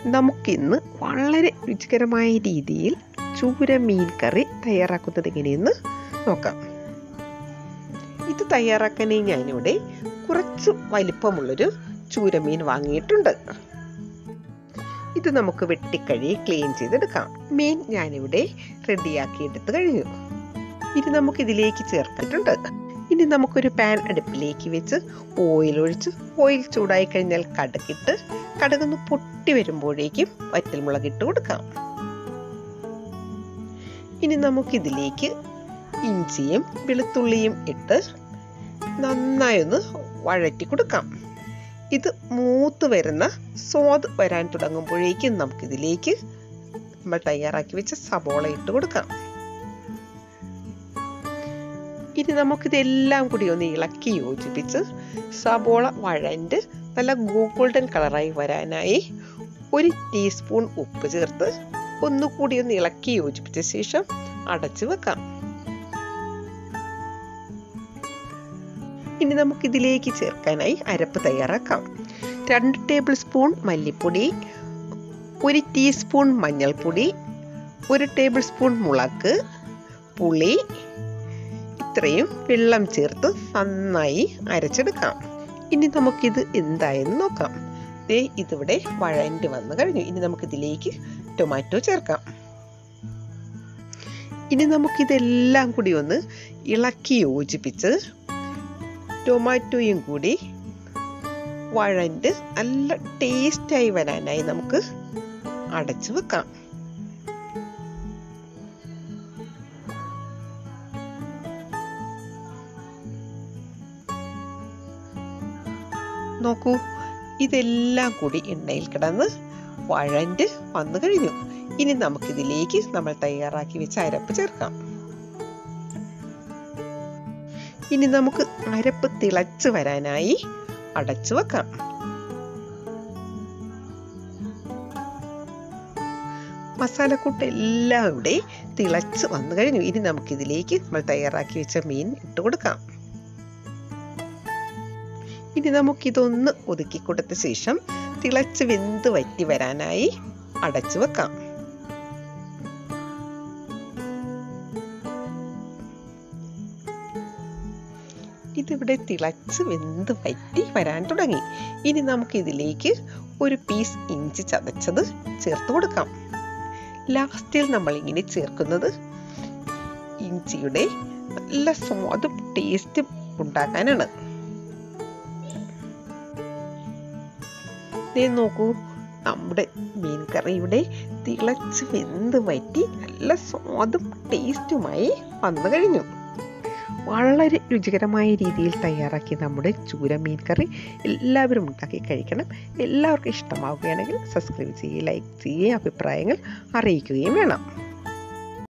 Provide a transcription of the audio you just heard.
നമുക്കിന്ന് വളരെ രുചികരമായ രീതിയിൽ ചൂര മീൻ കറി തയ്യാറാക്കുന്നത് എങ്ങനെയെന്ന് നോക്കാം ഇത് തയ്യാറാക്കാനായി ഞാനിവിടെ കുറച്ച് വലിപ്പമുള്ളൊരു ചൂരമീൻ വാങ്ങിയിട്ടുണ്ട് ഇത് നമുക്ക് വെട്ടിക്കഴുകി ക്ലീൻ ചെയ്തെടുക്കാം മീൻ ഞാനിവിടെ റെഡിയാക്കി എടുത്തു കഴിഞ്ഞു ഇത് നമുക്ക് ഇതിലേക്ക് ചേർത്തിട്ടുണ്ട് ഇനി നമുക്കൊരു പാൻ അടുപ്പിലേക്ക് വെച്ച് ഓയിൽ ഒഴിച്ച് ഓയിൽ ചൂടായി കഴിഞ്ഞാൽ കടുകിട്ട് കടുകൊന്ന് പൊട്ടി വരുമ്പോഴേക്കും വറ്റൽമുളക് ഇട്ട് കൊടുക്കാം ഇനി നമുക്കിതിലേക്ക് ഇഞ്ചിയും വെളുത്തുള്ളിയും ഇട്ട് നന്നായി ഒന്ന് വഴറ്റി കൊടുക്കാം ഇത് മൂത്ത് വരുന്ന സ്വാദ് വരാൻ തുടങ്ങുമ്പോഴേക്കും നമുക്കിതിലേക്ക് നമ്മൾ തയ്യാറാക്കി വെച്ച സബോള ഇട്ട് കൊടുക്കാം ഇനി നമുക്കിതെല്ലാം കൂടി ഒന്ന് ഇളക്കി യോജിപ്പിച്ച് സബോള വഴണ്ട് നല്ല ഗോൾഡൻ കളറായി വരാനായി ഒരു ടീസ്പൂൺ ഉപ്പ് ചേർത്ത് ഒന്നുകൂടി ഒന്ന് ഇളക്കി യോജിപ്പിച്ച ശേഷം അടച്ചു വെക്കാം ഇനി നമുക്കിതിലേക്ക് ചേർക്കാനായി അരപ്പ് തയ്യാറാക്കാം രണ്ട് ടേബിൾ സ്പൂൺ മല്ലിപ്പൊടി ഒരു ടീസ്പൂൺ മഞ്ഞൾപ്പൊടി ഒരു ടേബിൾ സ്പൂൺ മുളക് പുളി ഇത്രയും വെള്ളം ചേർത്ത് നന്നായി അരച്ചെടുക്കാം ഇനി നമുക്കിത് എന്തായെന്ന് നോക്കാം ദേ ഇതിവിടെ വഴണ്ട് വന്നു കഴിഞ്ഞു ഇനി നമുക്കിതിലേക്ക് ടൊമാറ്റോ ചേർക്കാം ഇനി നമുക്കിതെല്ലാം കൂടി ഒന്ന് ഇളക്കി യോജിപ്പിച്ച് ടൊമാറ്റോയും കൂടി വഴണ്ട് നല്ല ടേസ്റ്റായി വരാനായി നമുക്ക് അടച്ചു വെക്കാം നോക്കൂ ഇതെല്ലാം കൂടി എണ്ണയിൽ കിടന്ന് വഴണ്ട് വന്നു കഴിഞ്ഞു ഇനി നമുക്കിതിലേക്ക് നമ്മൾ തയ്യാറാക്കി വെച്ച അരപ്പ് ചേർക്കാം ഇനി നമുക്ക് അരപ്പ് തിളച്ച് വരാനായി അടച്ചു വെക്കാം മസാലക്കൂട്ട് എല്ലാം ഇവിടെ തിളച്ച് വന്നു കഴിഞ്ഞു ഇനി നമുക്കിതിലേക്ക് നമ്മൾ തയ്യാറാക്കി വെച്ച മീൻ ഇട്ട് കൊടുക്കാം ഇനി നമുക്കിതൊന്ന് ഒതുക്കി കൊടുത്ത ശേഷം തിളച്ച് വെന്ത് വറ്റി വരാനായി അടച്ചു വെക്കാം ഇതിവിടെ തിളച്ച് വെന്ത് വറ്റി വരാൻ തുടങ്ങി ഇനി നമുക്ക് ഇതിലേക്ക് ഒരു പീസ് ഇഞ്ചി ചതച്ചത് ചേർത്ത് കൊടുക്കാം ലാസ്റ്റിൽ നമ്മൾ ഇങ്ങനെ ചേർക്കുന്നത് ഇഞ്ചിയുടെ നല്ല സ്വാദും ടേസ്റ്റും ഉണ്ടാക്കാനാണ് ദേ നോക്കൂ നമ്മുടെ മീൻ കറിയുടെ തിളച്ച് വെന്ത് വറ്റി നല്ല സ്വാദും ടേസ്റ്റുമായി വന്നു കഴിഞ്ഞു വളരെ രുചികരമായ രീതിയിൽ തയ്യാറാക്കിയ നമ്മുടെ ചൂര മീൻ കറി എല്ലാവരും ഉണ്ടാക്കി കഴിക്കണം എല്ലാവർക്കും ഇഷ്ടമാവുകയാണെങ്കിൽ സബ്സ്ക്രൈബ് ചെയ്യുകയും ലൈക്ക് ചെയ്യുകയും അഭിപ്രായങ്ങൾ അറിയിക്കുകയും വേണം